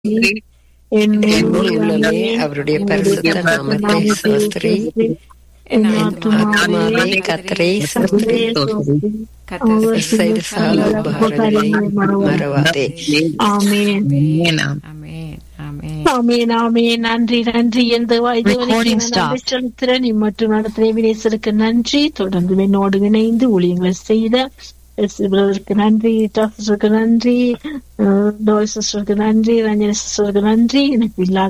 என் என் முழு உள்ளமே அவருடைய பரிசுத்த நாமத்தை சோஸ்திரி என் ஆத்மாவே கத்தரை சோஸ்திரி அவர் செய்த சால உபகாரங்களை மறவாதே ஆமென் ஆமென் ஆமென் ஆமென் ஆமென் நன்றி நன்றி எந்த Recording stopped. செலுத்துறேன் மற்றும் நடத்துகிற வினேசருக்கு நன்றி தொடர்ந்து என்னோடு இணைந்து ஊழியங்களை செய்த சிவருக்கு நன்றி டாக்டருக்கு நன்றி டோய் சிஸ்டருக்கு நன்றி ரஞ்சனி சிஸ்டருக்கு நன்றி எனக்கு இல்லாத